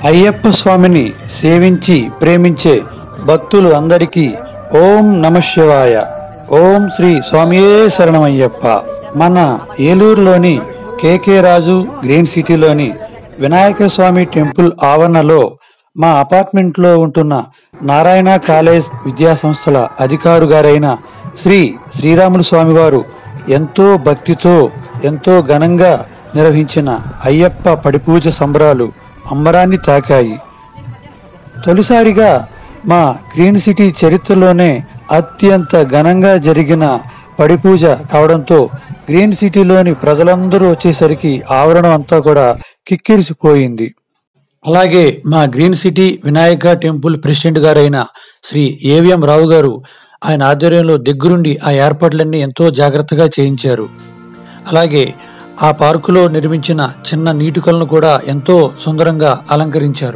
అయ్యప్ప స్వామిని సేవించి ప్రేమించే భక్తులు అందరికీ ఓం నమ శివాయ ఓం శ్రీ స్వామియే శరణమయ్యప్ప మన ఏలూరులోని కేకే రాజు గ్రీన్ సిటీలోని వినాయక స్వామి టెంపుల్ ఆవరణలో మా అపార్ట్మెంట్లో ఉంటున్న నారాయణ కాలేజ్ విద్యా సంస్థల అధికారు గారైన శ్రీ శ్రీరాములు స్వామి వారు ఎంతో భక్తితో ఎంతో ఘనంగా నిర్వహించిన అయ్యప్ప పడిపూజ సంబరాలు అంబరాన్ని తాకాయి తొలిసారిగా మా గ్రీన్ సిటీ చరిత్రలోనే అత్యంత ఘనంగా జరిగిన పడిపూజ కావడంతో గ్రీన్ సిటీలోని ప్రజలందరూ వచ్చేసరికి ఆవరణం అంతా కూడా కిక్కిరిసిపోయింది అలాగే మా green city Vinayaka temple president గారైన శ్రీ ఏవిఎం రావు గారు ఆయన ఆధ్వర్యంలో దగ్గరుండి ఆ ఏర్పాట్లన్నీ ఎంతో జాగ్రత్తగా చేయించారు అలాగే ఆ పార్కులో నిర్మించిన చిన్న నీటికలను కూడా ఎంతో సుందరంగా అలంకరించారు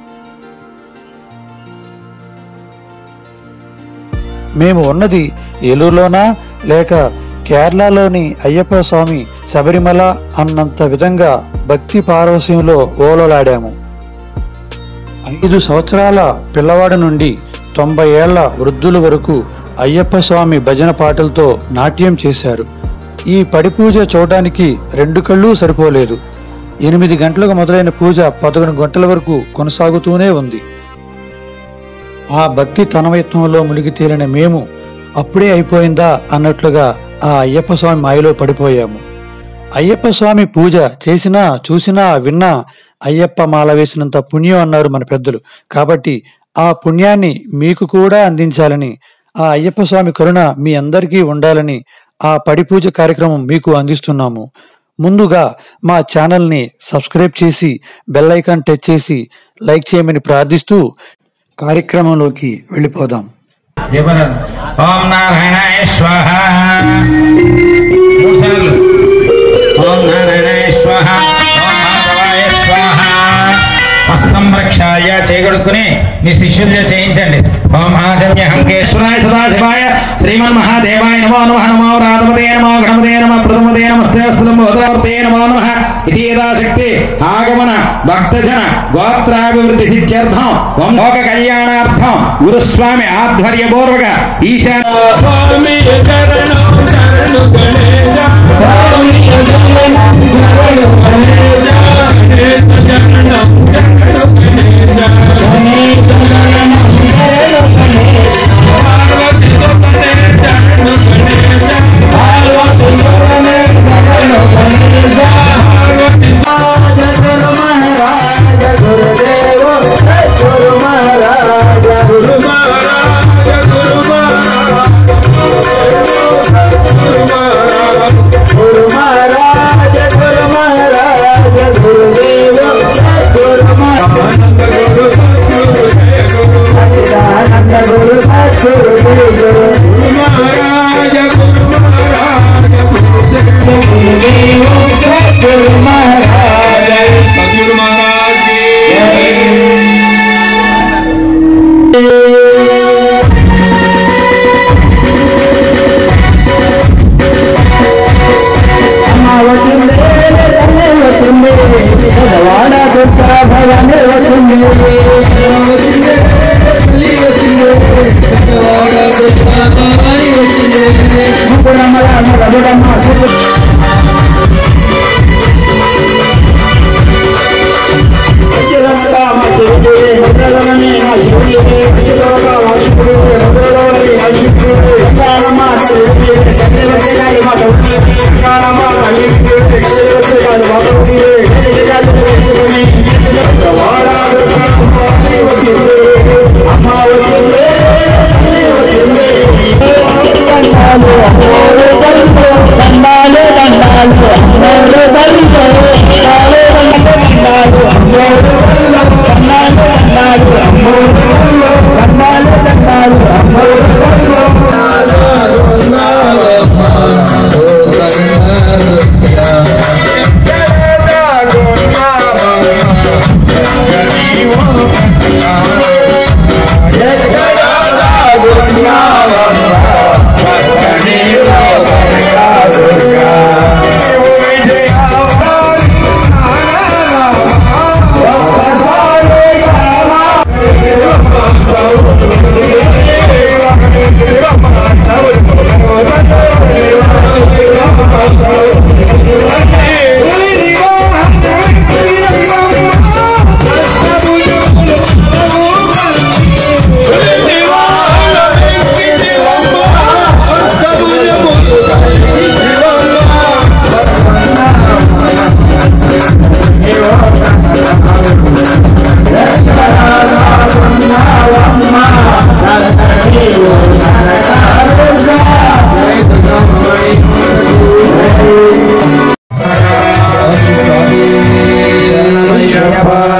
మేము ఉన్నది ఏలూరులోనా లేక కేరళలోని అయ్యప్ప స్వామి శబరిమల అన్నంత విధంగా భక్తి పారవస్యంలో ఓలలాడాము ఐదు సంవత్సరాల పిల్లవాడి నుండి తొంభై ఏళ్ల వృద్ధుల వరకు అయ్యప్ప స్వామి భజన పాటలతో నాట్యం చేశారు ఈ పడి పూజ చూడడానికి రెండు కళ్ళు సరిపోలేదు ఎనిమిది గంటలకు మొదలైన పూజ పదకొండు గంటల వరకు కొనసాగుతూనే ఉంది ఆ భక్తి తనవయత్నంలో మునిగి తేలిన మేము అప్పుడే అయిపోయిందా అన్నట్లుగా ఆ అయ్యప్ప స్వామి మాయలో పడిపోయాము అయ్యప్ప స్వామి పూజ చేసినా చూసినా విన్నా అయ్యప్ప మాల వేసినంత పుణ్యం అన్నారు మన పెద్దలు కాబట్టి ఆ పుణ్యాన్ని మీకు కూడా అందించాలని ఆ అయ్యప్ప స్వామి కరుణ మీ అందరికీ ఉండాలని ఆ పడి పూజ కార్యక్రమం మీకు అందిస్తున్నాము ముందుగా మా ఛానల్ని సబ్స్క్రైబ్ చేసి బెల్ ఐకాన్ టచ్ చేసి లైక్ చేయమని ప్రార్థిస్తూ కార్యక్రమంలోకి వెళ్ళిపోదాం జపనం ఓం నారాయణాయ స్వాహ మూడు సార్లు ఓం నారాయణాయ స్వాహ ఓం మాధవాయ స్వాహ హస్తం రక్షాయ చేయగొడుకుని మీ శిష్యులతో చేయించండి ఓం ఆజమ్య హంకేశ్వరాయ సదాశివాయ శ్రీమన్ మహాదేవాయ నమో నమః నమో రాధపదే నమో గణపదే నమ ప్రథమదే నమస్తే స్థలంబోధవర్తే నమో నమః ఇది యథాశక్తి ఆగమన భక్తజన గోత్రాభివృద్ధి సిద్ధ్యర్థం లోక కళ్యాణార్థం గురుస్వామి ఆధ్వర్యపూర్వక ఈశాన గురు మహారాజ గురు మహారాజ గురుదేవ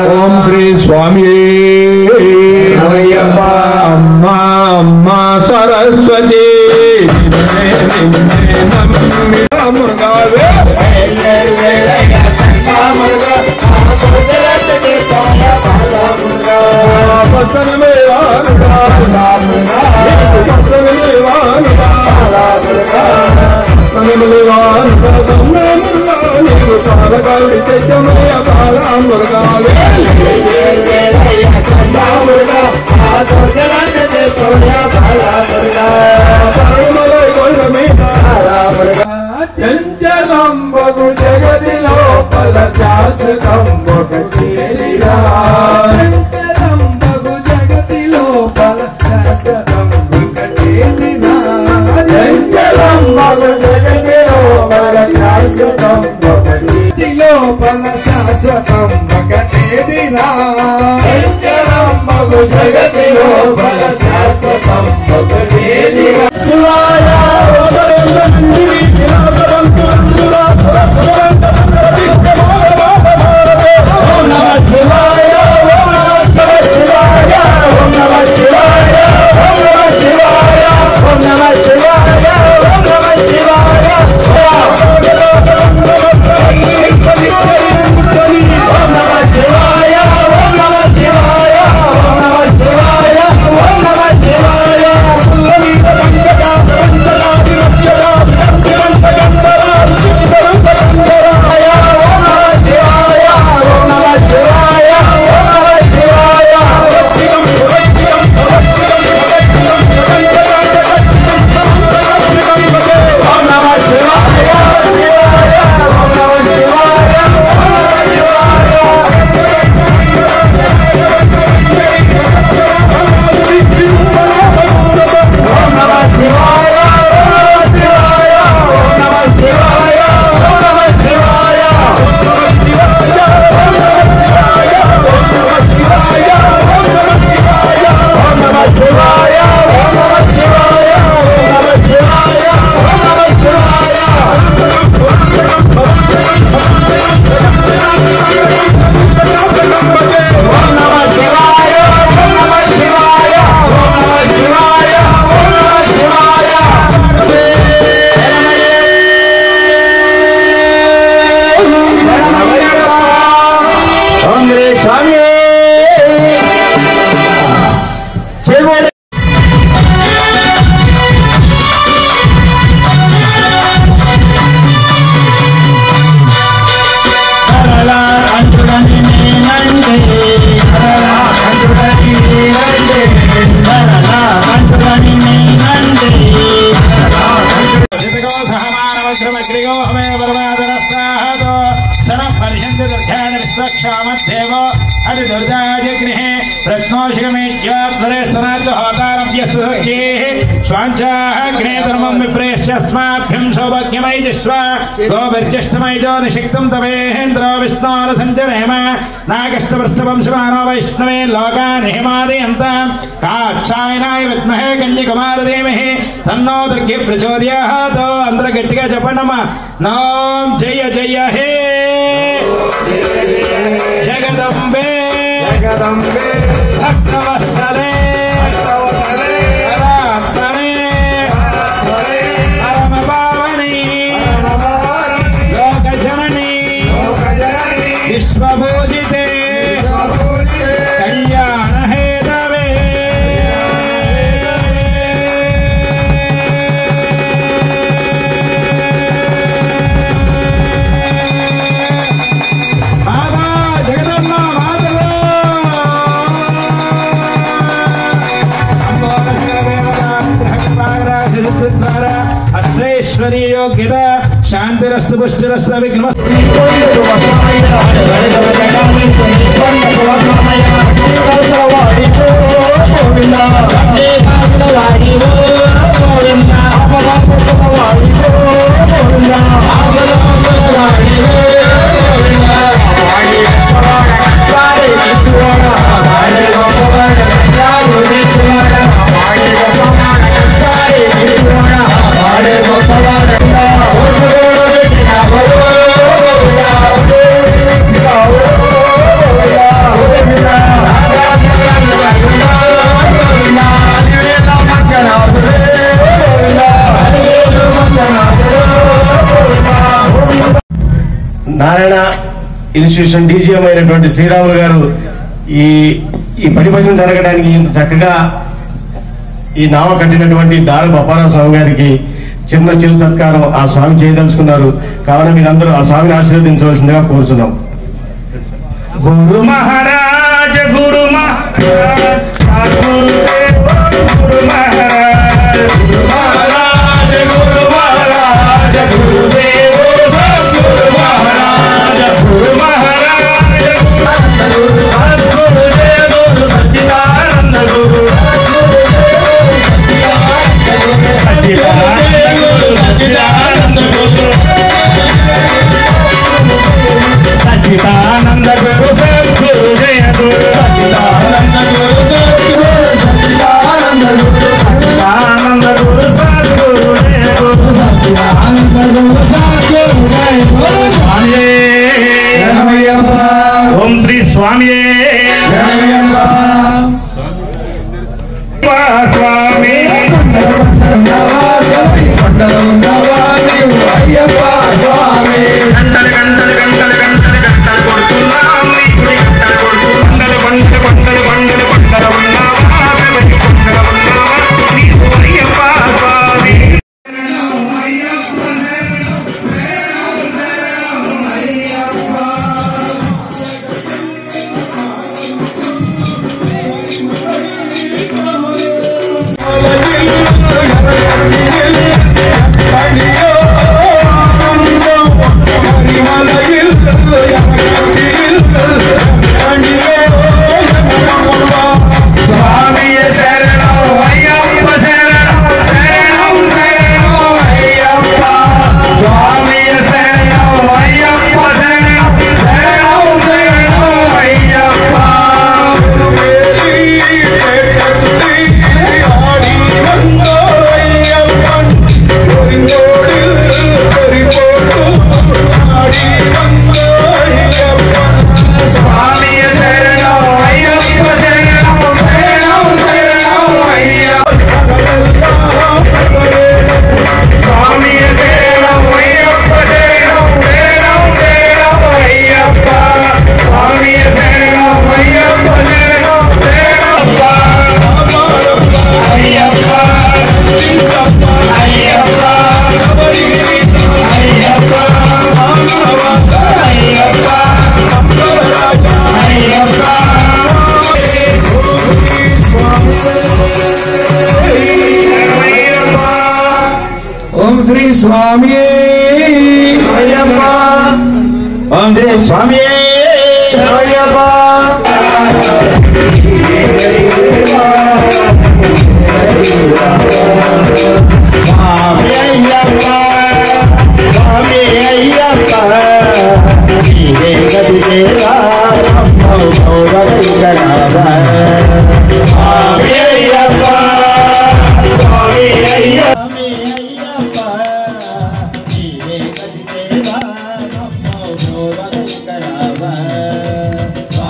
ఓం శ్రీ స్వామి నమయ్యప్ప. అమ్మా అమ్మా సరస్వతి నిన్నే నిన్నే నమ్మి నమ్ముగావే. పక్కనమే వానుగా. పక్కనమే వానుగా. పక్కనమే వానుగా. దొంగముగా నీవు పాలగాడి చైతన్య బాలాముగావే. పరమలై కొండ మీద చంచలంబగు జగతి లోపల శాశ్వతంబగు చేరిరా చంచలంబగు జగతి లోపల శాశ్వతంబగు చేరిరా చంచలంబగు జగతి లోపల శాశ్వతంబగు చేరి లోపల శాశ్వతంబగు చేరిరా చంచలంబగు జగతి లోపల శాశ్వతంబగు చేరిరా జితగో సహమానవగ్రమగ్రిగో హమే పరమాదరస్తాహతో శరం పర్యంత దుర్గాన విశ్వక్షామధ్యేవో అతి దుర్గాజగ్నిహే రత్నోషికమేజ్యాధ్వరే సనాచ హోతారభ్యస్సఖే స్వాంచాగ్నే ధర్మం విప్రేష్యస్మాభ్యం సౌభాగ్యమై జిష్వ గోభిర్జిష్టమైజో నిషిక్తం తవేంద్రో విష్ణోర సంచరేమ నాగష్టపృష్ఠవం శివానో వైష్ణవే లోకాన్ హిమాదయంత కాక్షాయనాయ విద్మహే కన్యకుమారదేమహే తన్నో దుర్గి ప్రచోదయాతో అందరూ గట్టిగా చెప్పండమ్మా నోం జయ జయ హే జగదంబే భక్తవత్సలే పరాత్మనే పరమపావని లోకజనని విశ్వభూజితే కళ్యాణ హేతవే బాబా జగదమ్మ మాతలో అష్టైశ్వరీ యోగ్యత శాంతిరస్తు పుష్టిరస్తు విఘ్న గోవింద నారాయణ ఇన్స్టిట్యూషన్ డీజీఎం అయినటువంటి శ్రీరాములు గారు ఈ ఈ పరిభజన జరగడానికి ఇంత చక్కగా ఈ నామ కట్టినటువంటి దారు బొప్పారావు స్వామి గారికి చిన్న చిరు సత్కారం ఆ స్వామి చేయదలుచుకున్నారు కావున మీరందరూ ఆ స్వామిని ఆశీర్వదించవలసిందిగా కోరుతున్నాం గురు మహారాజ గురు మహారాజ్ సద్గురుదేవ గురు మహారాజ్ గురు మహారాజ గురు మహారాజ గురుదేవ సద్గురు మహారాజ గురు మహారాజ గురు సద్గురుదేవ సచ్చిదానంద గురు సచ్చిదానంద గురు సచ్చిదానంద గురు సచిదానంద గురు సద్గురు జయ గురు సచిదానంద గురు సద్గురు సచిదానంద గురు సచిదానంద గురు సద్గురు జయ గురు సచిదానంద గురు సద్గురు జయ గురు స్వామియే ఓం శ్రీ స్వామియే స్వామి గంటలు గంటలు గంటలు గంటలు గంటలు కొడుతున్నాం నీ గుడి గంటలు కొడుతున్నాం కొండలు కొండలు కొండలు కొండలు ఉన్నావా శివకి కొండలు ఉన్నావా నీవు అయ్యప్ప స్వామి స్వామియ శరణం అయ్యప్ప శరణం శరణం శరణం అయ్యప్ప స్వామియ శరణం అయ్యప్ప శరణం శరణం శరణం అయ్యప్ప స్వామియ శరణం అయ్యప్ప శరణం శరణం శరణం అయ్యప్ప స్వామియ శరణం అయ్యప్ప శరణం శరణం శరణం అయ్యప్ప స్వామియ శరణం అయ్యప్ప శరణం శరణం అయ్యప్ప అయ్యప్ప అయ్యప్ప ఓం శ్రీ స్వామి అయ్యప్ప ఓం శ్రీ స్వామి అయ్యప్ప స్వామి అయ్యప్ప స్వామి అయ్యప్ప నీవే గతి దేవా స్వామి అయ్యప్ప స్వామి అయ్యప్ప స్వామి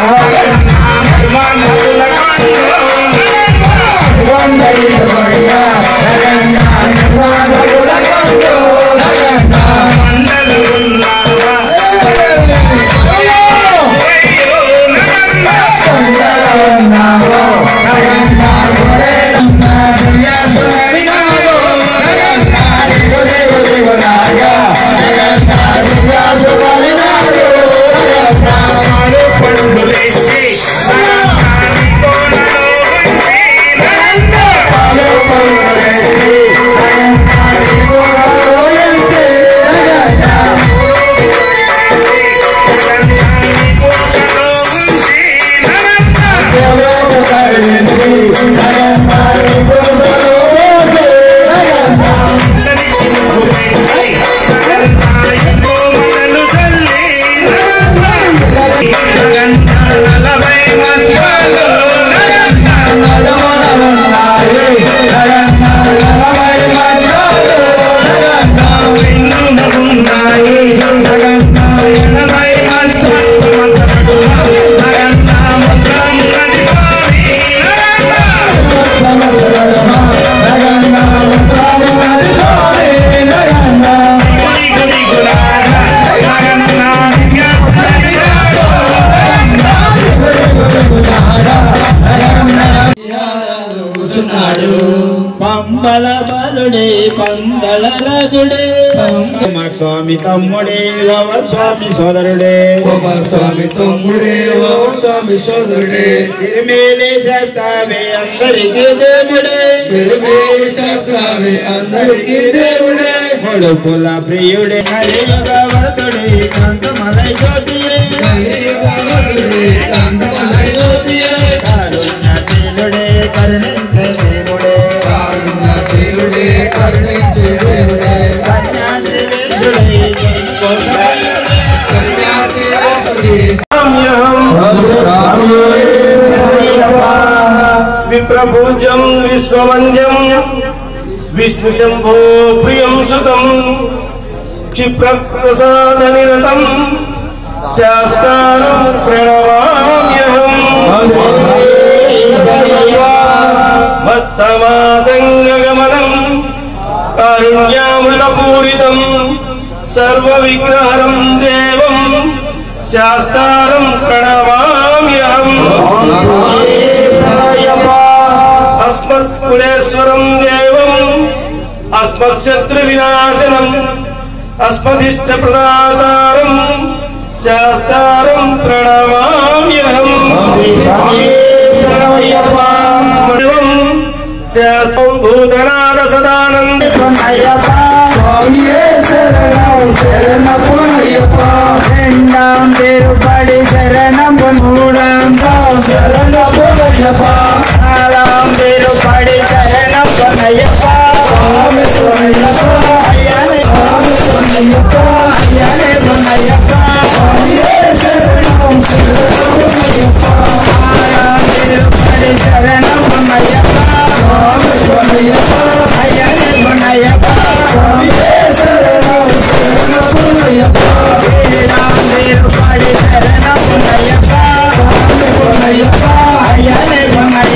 పంబల బలుడే పందల రథుడే మా స్వామి తమ్ముడే లవ స్వామి సోదరుడే స్వామి తమ్ముడే ఓ స్వామి సోదరుడే తిరుమేలే చేస్తావే అందరికీ దేవుడే పెరుమేలి శాస్త్రామి అందరికీ దేవుడే ముడుపుల ప్రియుడే కలియుగ వరదుడే కాంతమలై జ్యోతియే కలియుగవరుడే కందమలయోతియే కారుణ్యశీలుడే కరుణించే దేవుడే కారుణ్యశీలుడే కరుణించే దేవుడే సన్యాసివేశుడై జైకోశాయుడే. సన్యాసి వాసుడే విప్రపూజ్యం విశ్వవంద్యం విష్ణు శంభో ప్రియం సుతం క్షిప్రప్రసాద నిరతం శాస్త్రం ప్రణవామ్యహం మత్తమాదంగమనం కారుణ్యామృతపూరితం సర్వ విగ్రహరం దేవం శాస్త్రం ప్రణవామ్యహం అస్మత్కులేశ్వరం దేవం అస్మత్శత్రు వినాశనం అస్మదిష్ట ప్రదాతారం శాస్త్రం ప్రణమామ్యహం దేవం శాస్త్రం భూతనాద సదానంద స్వామియే శరణం శరణమయ్యప్ప రెండాం తిరుపడి శరణము మూడాం శరణమయ్యప్ప నాలాం తిరుపడి శరణము నయ్యప్ప స్వామి స్వామయ్యప్ప అయ్యనే స్వామి స్వామయ్యప్ప అయ్యనే నయ్యప్ప స్వామియే శరణం శరణమయ్యప్ప నాలాం తిరుపడి శరణము నయ్యప్ప స్వామి స్వామయ్యప్ప అయ్యనే నయ్యప్ప స్వామియే శరణం శరణమయ్యప్ప శ్రీరాం తిరుపడి శరణము నయ్యప్ప స్వామి స్వామయ్యప్ప అయ్యనే నయ్యప్ప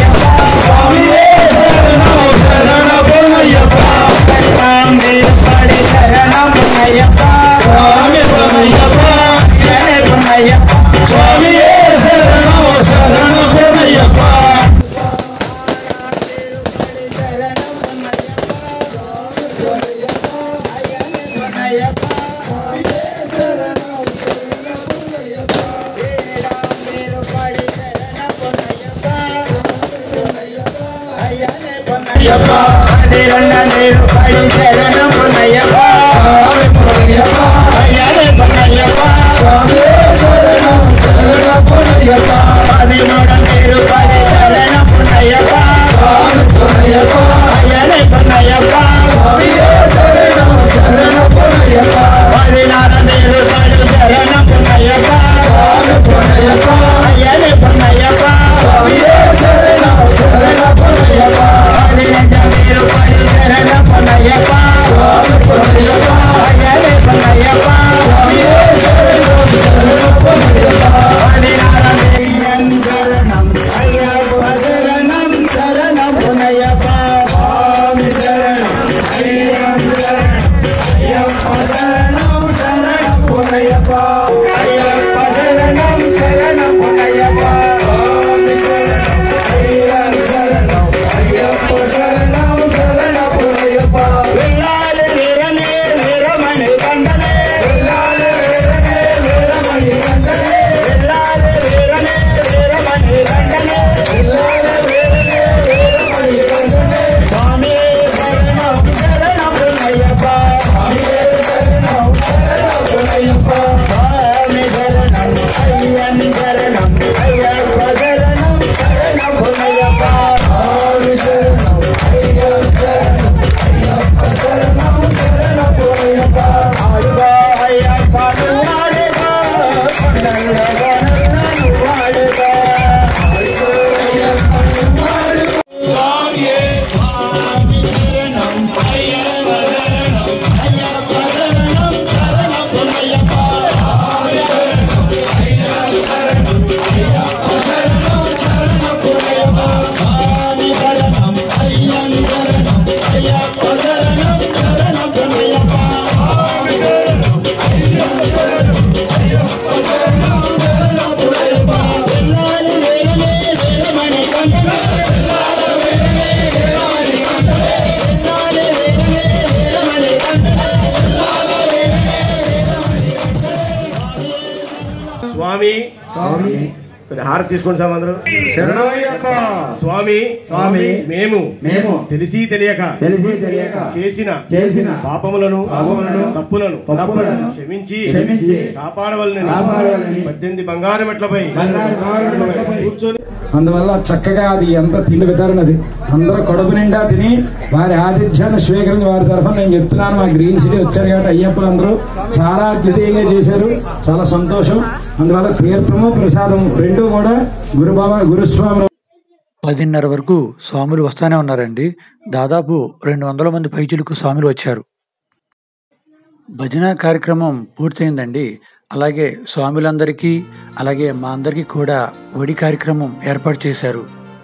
కొద్ది హారతి తీసుకోండి సార్ అందరూ శరణమయ్యప్ప స్వామి స్వామి, మేము మేము తెలిసి తెలియక తెలిసి తెలియక చేసిన చేసిన పాపములను పాపములను, తప్పులను తప్పులను క్షమించి క్షమించి కాపాడవలని కాపాడవలెనని పద్దెనిమిది బంగారు మెట్లపై బంగారు మెట్లపై కూర్చొని అందువల్ల చక్కగా అది ఎంత తిండి వితరణది అందరూ కడుపు నిండా తిని వారి ఆతిథ్యాన్ని స్వీకరించి వారి తరఫున నేను చెప్తున్నాను మా గ్రీన్ సిటీ వచ్చారు కాబట్టి అయ్యప్పలు అందరూ చాలా అద్వితీయంగా చేశారు చాలా సంతోషం అందువల్ల తీర్థము ప్రసాదం రెండు కూడా గురుబాబా గురుస్వామి పదిన్నర వరకు స్వాములు వస్తానే ఉన్నారండి దాదాపు రెండు వందల మంది పైచులకు స్వాములు వచ్చారు భజన కార్యక్రమం పూర్తయిందండి అలాగే స్వాములందరికీ అలాగే మా అందరికీ కూడా వడి కార్యక్రమం ఏర్పాటు చేశారు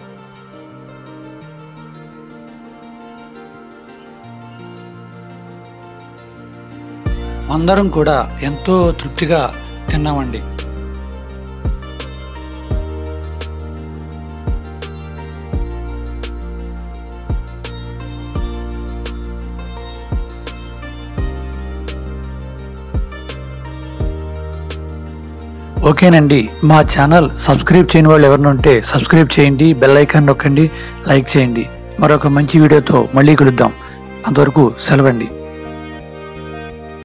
అందరం కూడా ఎంతో తృప్తిగా తిన్నామండి ఓకేనండి మా ఛానల్ సబ్స్క్రైబ్ చేయని వాళ్ళు ఎవరిని ఉంటే సబ్స్క్రైబ్ చేయండి బెల్ ఐకాన్ నొక్కండి లైక్ చేయండి మరొక మంచి వీడియోతో మళ్ళీ కలుద్దాం అంతవరకు సెలవండి